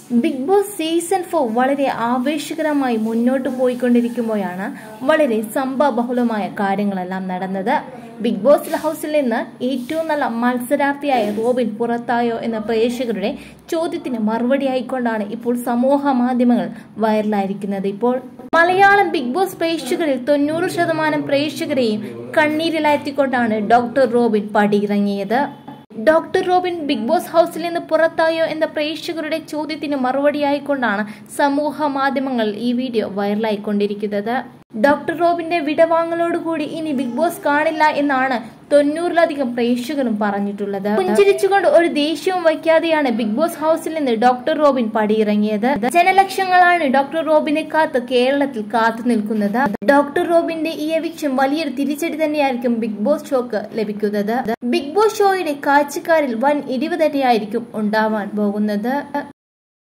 big boss season four വളരെ ആവേശകരമായി മുന്നോട്ട് പോയിക്കൊണ്ടിരിക്കുമ്പോഴാണ് വളരെ സംഭവബഹുലമായ കാര്യങ്ങളെല്ലാം നടന്നത് ബിഗ് ബോസ് ഹൗസിൽ നിന്ന് ഏറ്റവും നല്ല മത്സരാർത്ഥിയായ റോബിൻ പുറത്തായോ എന്ന പ്രേക്ഷകരുടെ ചോദ്യത്തിന് മറുപടിയായിക്കൊണ്ടാണ് ഇപ്പോൾ സമൂഹ മാധ്യമങ്ങൾ വൈറലായിരിക്കുന്നത് ഇപ്പോൾ മലയാളം ബിഗ് ബോസ് പ്രേക്ഷകരിൽ തൊണ്ണൂറ് ശതമാനം പ്രേക്ഷകരെയും കണ്ണീരിലാഴ്ത്തിക്കൊണ്ടാണ് ഡോക്ടർ റോബിൻ പടിയിറങ്ങിയത് ഡോക്ടർ റോബിൻ ബിഗ് ബോസ് ഹൗസിൽ നിന്ന് പുറത്തായോ എന്ന പ്രേക്ഷകരുടെ ചോദ്യത്തിന് മറുപടിയായിക്കൊണ്ടാണ് സമൂഹ മാധ്യമങ്ങൾ ഈ വീഡിയോ വൈറലായിക്കൊണ്ടിരിക്കുന്നത് ഡോക്ടർ റോബിന്റെ വിടവാങ്ങലോടുകൂടി ഇനി ബിഗ് ബോസ് കാണില്ല എന്നാണ് തൊണ്ണൂറിലധികം പ്രേക്ഷകരും പറഞ്ഞിട്ടുള്ളത് പുഞ്ചിരിച്ചുകൊണ്ട് ഒരു ദേഷ്യവും വയ്ക്കാതെയാണ് ബിഗ് ബോസ് ഹൗസിൽ നിന്ന് ഡോക്ടർ റോബിൻ പടിയിറങ്ങിയത് ജനലക്ഷങ്ങളാണ് ഡോക്ടർ റോബിനെ കാത്ത് കേരളത്തിൽ കാത്തു നിൽക്കുന്നത് ഡോക്ടർ റോബിന്റെ ഈ എവിക്ഷൻ വലിയൊരു തിരിച്ചടി തന്നെയായിരിക്കും ബിഗ് ബോസ് ഷോക്ക് ലഭിക്കുന്നത് ബിഗ് ബോസ് ഷോയുടെ കാഴ്ചക്കാരിൽ വൻ ഇടിവ് തന്നെയായിരിക്കും ഉണ്ടാവാൻ പോകുന്നത്